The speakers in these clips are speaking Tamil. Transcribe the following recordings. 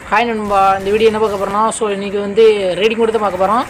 ஹாய் நண்பா இந்த வீடியோ என்ன பார்க்க போகிறோம்னா ஸோ இன்றைக்கி வந்து ரேடிங் கொடுத்து பார்க்க போகிறோம்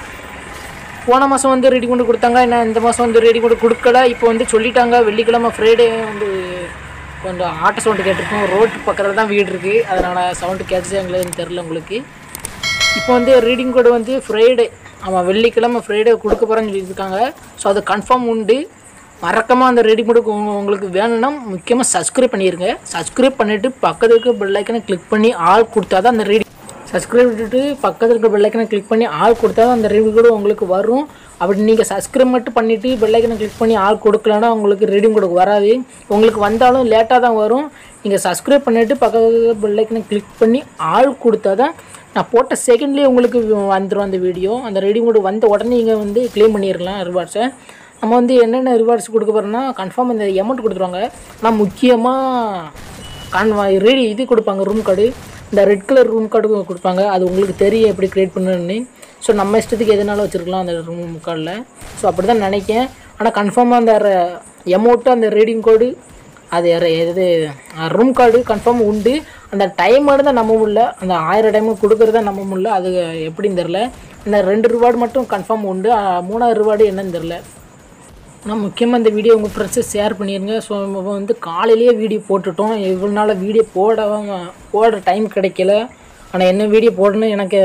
போன மாதம் வந்து ரெடி கொண்டு கொடுத்தாங்க என்ன இந்த மாதம் வந்து ரெடி கொண்டு கொடுக்கல இப்போ வந்து சொல்லிட்டாங்க வெள்ளிக்கிழமை ஃப்ரைடே வந்து கொஞ்சம் ஆட்டோ சவுண்டு கேட்டிருக்கோம் ரோட்டு பக்கத்தில் தான் வீடு இருக்குது அதனால் சவுண்டு கேட்டுச்சு எங்களுக்கு தெரில உங்களுக்கு இப்போ வந்து ரீடிங் கோடு வந்து ஃப்ரைடே ஆமாம் வெள்ளிக்கிழமை ஃப்ரைடே கொடுக்க போகிறேன்னு சொல்லியிருக்காங்க ஸோ அது கன்ஃபார்ம் உண்டு மறக்காமல் அந்த ரெடி கோடு உங்க- உங்களுக்கு வேணும்னா முக்கியமாக சப்ஸ்கிரைப் பண்ணிடுங்க சப்ஸ்கிரைப் பண்ணிவிட்டு பக்கத்தில் இருக்க பெல் ஐக்கனை கிளிக் பண்ணி ஆள் கொடுத்தா தான் அந்த ரீடிங் சப்ஸ்கிரைப் விட்டுட்டு பக்கத்தில் இருக்க பெல் ஐக்கனை கிளிக் பண்ணி ஆள் கொடுத்தா தான் அந்த ரீடிங் கோடு உங்களுக்கு வரும் அப்படி நீங்கள் சப்ஸ்கிரைப் மட்டும் பண்ணிவிட்டு பெல் ஐக்கனை கிளிக் பண்ணி ஆள் கொடுக்கலன்னா உங்களுக்கு ரீடிங் கோடு வராது உங்களுக்கு வந்தாலும் லேட்டாக தான் வரும் நீங்கள் சப்ஸ்கிரைப் பண்ணிவிட்டு பக்கத்தில் பெல் ஐக்கனை கிளிக் பண்ணி ஆள் கொடுத்தா தான் நான் போட்ட செகண்ட்லேயே உங்களுக்கு வந்துடும் அந்த வீடியோ அந்த ரெடி கோடு வந்த உடனே நீங்கள் வந்து க்ளைம் பண்ணிடலாம் ரிவார்ட்ஸை நம்ம வந்து என்னென்ன ரிவார்ட்ஸ் கொடுக்க போகிறோம்னா கன்ஃபார்ம் இந்த அமௌண்ட் கொடுத்துருவாங்க ஆனால் முக்கியமாக கான் ரெடி இது கொடுப்பாங்க ரூம் கார்டு இந்த ரெட் கலர் ரூம் கார்டு கொடுப்பாங்க அது உங்களுக்கு தெரியும் எப்படி க்ரியேட் பண்ணணும்னு ஸோ நம்ம இஷ்டத்துக்கு எதுனாலும் வச்சுருக்கலாம் அந்த ரூம் கார்டில் ஸோ அப்படி தான் நினைக்கேன் ஆனால் கன்ஃபார்மாக அந்த அமௌண்ட்டு அந்த ரீடிங் கோடு அது யாரு- எது ரூம் கார்டு கன்ஃபார்ம் உண்டு அந்த டைமோடு தான் நம்ப முடியல அந்த ஆயிரம் டைமு கொடுக்குறத நம்ப முடியல அது எப்படின்னு தெரில இந்த ரெண்டு ரிவார்டு மட்டும் கன்ஃபார்ம் உண்டு ஆ, மூணாவது ரிவார்டு என்னன்னு தெரில ஆனால் முக்கியமாக இந்த வீடியோ உங்கள் ஃப்ரெண்ட்ஸு ஷேர் பண்ணிடுங்க ஸோ நம்ம வந்து காலையிலேயே வீடியோ போட்டுட்டோம் இவ்வளோ நாள் வீடியோ போட போடுற டைம் கிடைக்கல ஆனால் என்ன வீடியோ போடணும்னு எனக்கு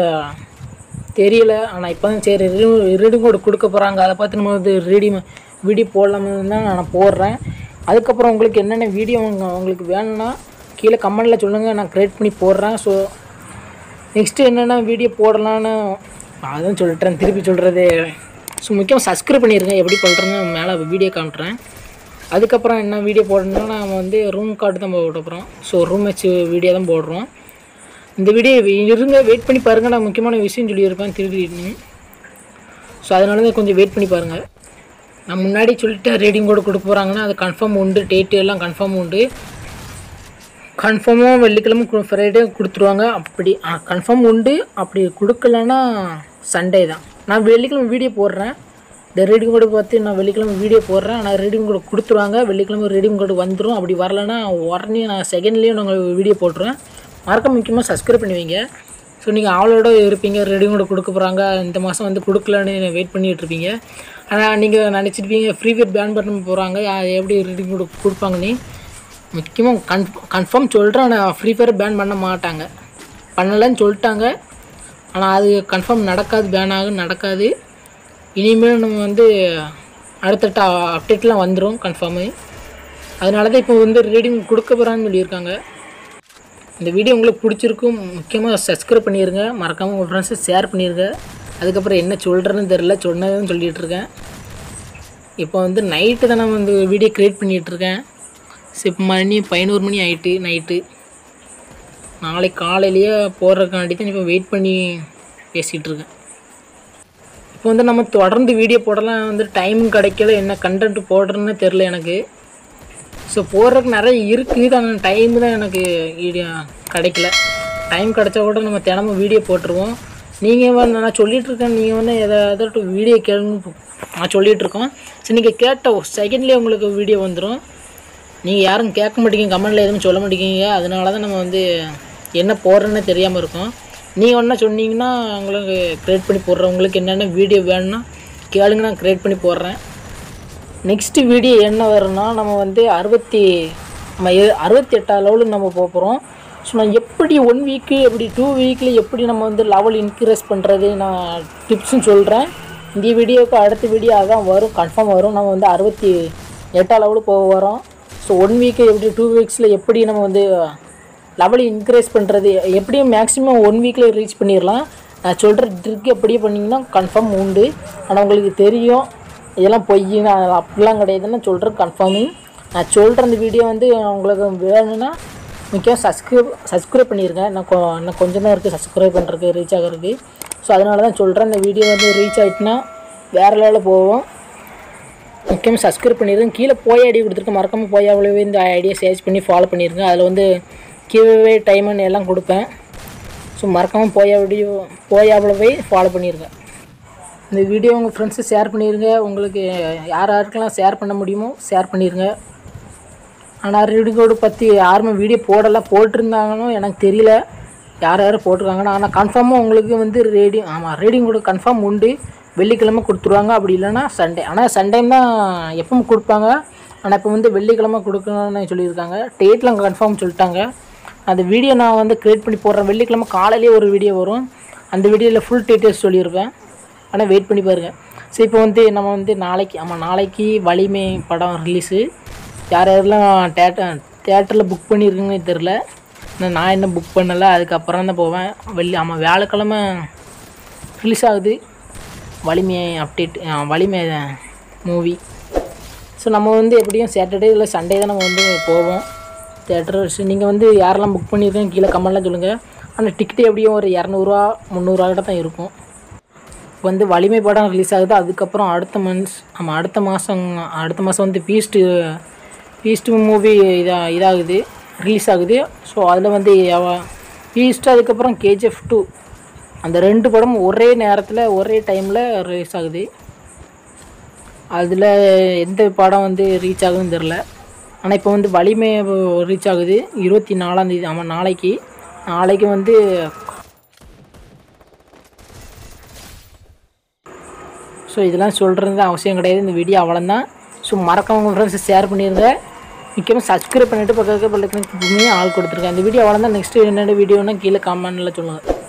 தெரியல ஆனால் இப்போ தான் சரி ரீடிங் கோடு கொடுக்க போகிறாங்க அதை பார்த்து நம்ம வந்து ரீடி வீடியோ போடலாம்னு தான் நான் போடுறேன் அதுக்கப்புறம் உங்களுக்கு என்னென்ன வீடியோ உங்களுக்கு வேணும்னா கீழே கமெண்டில் சொல்லுங்கள் நான் க்ரியேட் பண்ணி போடுறேன் ஸோ நெக்ஸ்ட்டு என்னென்ன வீடியோ போடலான்னு அதுவும் சொல்லிட்டேன் திருப்பி சொல்கிறது ஸோ முக்கியமாக சப்ஸ்கிரைப் பண்ணிடுங்க எப்படி பண்ணுறேன்னு மேலே வீடியோ காமிட்றேன் அதுக்கப்புறம் என்ன வீடியோ போடணும்னா நம்ம வந்து ரூம் கார்டு தான் போட போகிறோம் ஸோ ரூம் வச்சு வீடியோ தான் போடுறோம் இந்த வீடியோ இருங்க வெயிட் பண்ணி பாருங்கள் நான் முக்கியமான விஷயம் சொல்லியிருப்பேன் திருப்பி ஸோ அதனால தான் கொஞ்சம் வெயிட் பண்ணி பாருங்கள் நான் முன்னாடி சொல்லிட்டேன் ரீடிங் கோடு கொடுக்க போகிறாங்கன்னா அது கன்ஃபார்ம் உண்டு டேட்டு எல்லாம் கன்ஃபார்ம் உண்டு கன்ஃபார்மாக வெள்ளிக்கிழமை ஃப்ரைடே கொடுத்துருவாங்க அப்படி கன்ஃபார்ம் உண்டு அப்படி கொடுக்கலன்னா சண்டே தான் நான் வெள்ளிக்கிழமை வீடியோ போடுறேன் இந்த ரீடிங் கோடு பார்த்து நான் வெள்ளிக்கிழமை வீடியோ போடுறேன் ஆனால் ரீடிங் கோடு கொடுத்துருவாங்க வெள்ளிக்கிழமை ரீடிங் கோடு வந்துடும் அப்படி வரலன்னா உடனே நான் செகண்ட்லேயும் நாங்கள் வீடியோ போட்டுருவேன் மறக்க முக்கியமாக சப்ஸ்கிரைப் பண்ணி வைங்க ஸோ நீங்கள் ஆளோட இருப்பீங்க ரீடிங் கோடு கொடுக்க போகிறாங்க இந்த மாதம் வந்து கொடுக்கலன்னு வெயிட் பண்ணிட்டு இருப்பீங்க ஆனால் நீங்கள் நினச்சிருப்பீங்க ஃப்ரீ ஃபயர் பேன் பண்ண போகிறாங்க எப்படி ரீடிங் கோடு கொடுப்பாங்கன்னு முக்கியமாக கன் கன்ஃபார்ம் சொல்கிறேன் ஆனால் ஃப்ரீ ஃபயர் பேன் பண்ண மாட்டாங்க பண்ணலைன்னு சொல்லிட்டாங்க ஆனால் அது கன்ஃபார்ம் நடக்காது பேன் ஆகும் நடக்காது இனிமேல் நம்ம வந்து அடுத்தடுத்த அப்டேட்லாம் வந்துடும் கன்ஃபார்மு அதனால தான் இப்போ வந்து ரீடிங் கொடுக்க போகிறான்னு சொல்லியிருக்காங்க இந்த வீடியோ உங்களுக்கு பிடிச்சிருக்கும் முக்கியமாக சப்ஸ்கிரைப் பண்ணிடுங்க மறக்காமல் உங்கள் ஃப்ரெண்ட்ஸை ஷேர் பண்ணிடுங்க அதுக்கப்புறம் என்ன சொல்கிறேன்னு தெரில சொன்னதுன்னு சொல்லிகிட்டு இருக்கேன் இப்போ வந்து நைட்டு தான் நான் வந்து வீடியோ க்ரியேட் பண்ணிகிட்ருக்கேன் சரி இப்போ மணி பதினோரு மணி ஆயிட்டு நைட்டு நாளைக்கு காலையிலேயே போடுறதுக்காண்டி தான் இப்போ வெயிட் பண்ணி பேசிகிட்டு இருக்கேன் இப்போ வந்து நம்ம தொடர்ந்து வீடியோ போடலாம் வந்து டைமும் கிடைக்கல என்ன கண்டென்ட் போடுறேன்னு தெரில எனக்கு ஸோ போடுறதுக்கு நிறைய இருக்குது ஆனால் டைம் தான் எனக்கு வீடியோ கிடைக்கல டைம் கிடைச்சா கூட நம்ம தினமும் வீடியோ போட்டுருவோம் நீங்கள் வந்து நான் சொல்லிட்டு இருக்கேன் நீங்கள் வந்து எதாவது வீடியோ கேளுங்க நான் சொல்லிட்டு இருக்கோம் சரி நீங்கள் கேட்ட செகண்ட்லேயே உங்களுக்கு வீடியோ வந்துடும் நீங்கள் யாரும் கேட்க மாட்டீங்க கமெண்டில் எதுவும் சொல்ல மாட்டேங்கிங்க அதனால தான் நம்ம வந்து என்ன போடுறேன்னு தெரியாமல் இருக்கோம் நீங்கள் ஒன்றா சொன்னீங்கன்னா உங்களுக்கு க்ரியேட் பண்ணி போடுறேன் உங்களுக்கு என்னென்ன வீடியோ வேணும்னா கேளுங்க நான் க்ரியேட் பண்ணி போடுறேன் நெக்ஸ்ட்டு வீடியோ என்ன வரும்னா நம்ம வந்து அறுபத்தி நம்ம எ- அறுபத்தி எட்டாவது லெவலுக்கு நம்ம போக போகிறோம் ஸோ நான் எப்படி ஒன் வீக்கு எப்படி டூ வீக்கில் எப்படி நம்ம வந்து லெவல் இன்க்ரீஸ் பண்ணுறது நான் டிப்ஸும் சொல்கிறேன் இந்த வீடியோவுக்கு அடுத்த வீடியோ அதான் வரும் கன்ஃபார்ம் வரும் நம்ம வந்து அறுபத்தி எட்டாம் லெவலுக்கு போக வரோம் ஸோ ஒன் வீக்கு எப்படி டூ வீக்ஸில் எப்படி நம்ம வந்து லெவல் இன்க்ரீஸ் பண்ணுறது எப்படியும் மேக்ஸிமம் ஒன் வீக்கில் ரீச் பண்ணிடலாம் நான் சொல்கிற ட்ரிக் எப்படியே பண்ணிங்கன்னா கன்ஃபார்ம் உண்டு ஆனால் உங்களுக்கு தெரியும் இதெல்லாம் பொய் நான் அப்படிலாம் கிடையாதுன்னு சொல்கிறேன் கன்ஃபார்மிங் நான் சொல்கிற அந்த வீடியோ வந்து உங்களுக்கு வேணும்னா முக்கியம் சப்ஸ்கிரைப் சப்ஸ்கிரைப் பண்ணிடுங்க நான் கொ இன்னும் கொஞ்சம் தான் இருக்குது சப்ஸ்கிரைப் பண்ணுறதுக்கு ரீச் ஆகிறதுக்கு ஸோ அதனால தான் சொல்கிறேன் இந்த வீடியோ வந்து ரீச் ஆகிட்டுனா வேறு லெவலில் போவோம் முக்கியமாக சப்ஸ்கிரைப் பண்ணிடுங்க கீழே போய் ஐடி கொடுத்துருக்கேன் மறக்காமல் போய் அவ்வளோவே இந்த ஐடியா சேஞ்ச் பண்ணி ஃபாலோ பண்ணிடுங்க அதில் வந்து கீழே டைமன் எல்லாம் கொடுப்பேன் ஸோ மறக்காமல் போய் வீடியோ போய் அவ்வளோவே ஃபாலோ பண்ணிடுங்க இந்த வீடியோ உங்கள் ஃப்ரெண்ட்ஸு ஷேர் பண்ணிடுங்க உங்களுக்கு யார் யாருக்கெல்லாம் ஷேர் பண்ண முடியுமோ ஷேர் பண்ணிடுங்க ஆனால் ரீடிங் கோடு பற்றி யாருமே வீடியோ போடலை போட்டிருந்தாங்கன்னு எனக்கு தெரியல யார் யார் போட்டிருக்காங்கன்னா ஆனால் கன்ஃபார்மாக உங்களுக்கு வந்து ரேடிங் ஆமாம் ரேடிங் கூட கன்ஃபார்ம் உண்டு வெள்ளிக்கிழமை கொடுத்துருவாங்க அப்படி இல்லைன்னா சண்டே ஆனால் சண்டே தான் எப்பவும் கொடுப்பாங்க ஆனால் இப்போ வந்து வெள்ளிக்கிழமை கொடுக்கணும்னு சொல்லியிருக்காங்க டேட்லாம் கன்ஃபார்ம் சொல்லிட்டாங்க அந்த வீடியோ நான் வந்து க்ரியேட் பண்ணி போடுறேன் வெள்ளிக்கிழமை காலையிலேயே ஒரு வீடியோ வரும் அந்த வீடியோவில் ஃபுல் டீட்டெயில்ஸ் சொல்லியிருப்பேன் ஆனால் வெயிட் பண்ணி பாருங்கள் சரி இப்போ வந்து நம்ம வந்து நாளைக்கு ஆமாம் நாளைக்கு வலிமை படம் ரிலீஸு யார் யாரெல்லாம் தேட்டர் தேட்டரில் புக் பண்ணியிருக்குங்கன்னு தெரில இன்னும் நான் இன்னும் புக் பண்ணலை அதுக்கப்புறம் தான் போவேன் வெள்ளி ஆமாம் வியாழக்கிழமை ரிலீஸ் ஆகுது வலிமை அப்டேட் வலிமை மூவி ஸோ நம்ம வந்து எப்படியும் சாட்டர்டே இல்லை சண்டே தான் நம்ம வந்து போவோம் தேட்டர் நீங்கள் வந்து யாரெல்லாம் புக் பண்ணியிருக்கீங்க கீழே கமெண்ட்லாம் சொல்லுங்கள் ஆனால் டிக்கெட் எப்படியும் ஒரு இரநூறுவா முந்நூறுவா கிட்ட தான் இருக்கும் இப்போ வந்து வலிமை படம் ரிலீஸ் ஆகுது அதுக்கப்புறம் அடுத்த மந்த்ஸ் ஆமாம் அடுத்த மாதம் அடுத்த மாதம் வந்து பீஸ்ட்டு பீஸ்ட்டு மூவி இதா இதாகுது ரிலீஸ் ஆகுது ஸோ அதில் வந்து பீஸ்ட்டு அதுக்கப்புறம் கேஜிஎஃப் டூ அந்த ரெண்டு படம் ஒரே நேரத்தில் ஒரே டைமில் ரிலீஸ் ஆகுது அதில் எந்த படம் வந்து ரீச் ஆகுதுன்னு தெரில ஆனால் இப்போ வந்து வலிமை ரீச் ஆகுது இருபத்தி நாலாந்தேதி ஆமாம் நாளைக்கு நாளைக்கு வந்து ஸோ இதெல்லாம் சொல்கிறது அவசியம் கிடையாது இந்த வீடியோ அவ்வளோதான் ஸோ மறக்காம உங்கள் ஃப்ரெண்ட்ஸ் ஷேர் பண்ணிடுங்க முக்கியமாக சப்ஸ்கிரைப் பண்ணிவிட்டு பக்கத்துக்கு பக்கத்துக்கு ஆள் கொடுத்துருக்கேன் இந்த வீடியோ அவ்வளோதான் நெக்ஸ்ட் என்னென்ன வீடியோன்னா கீழே கமெண்ட்டில் சொல்லுங்கள்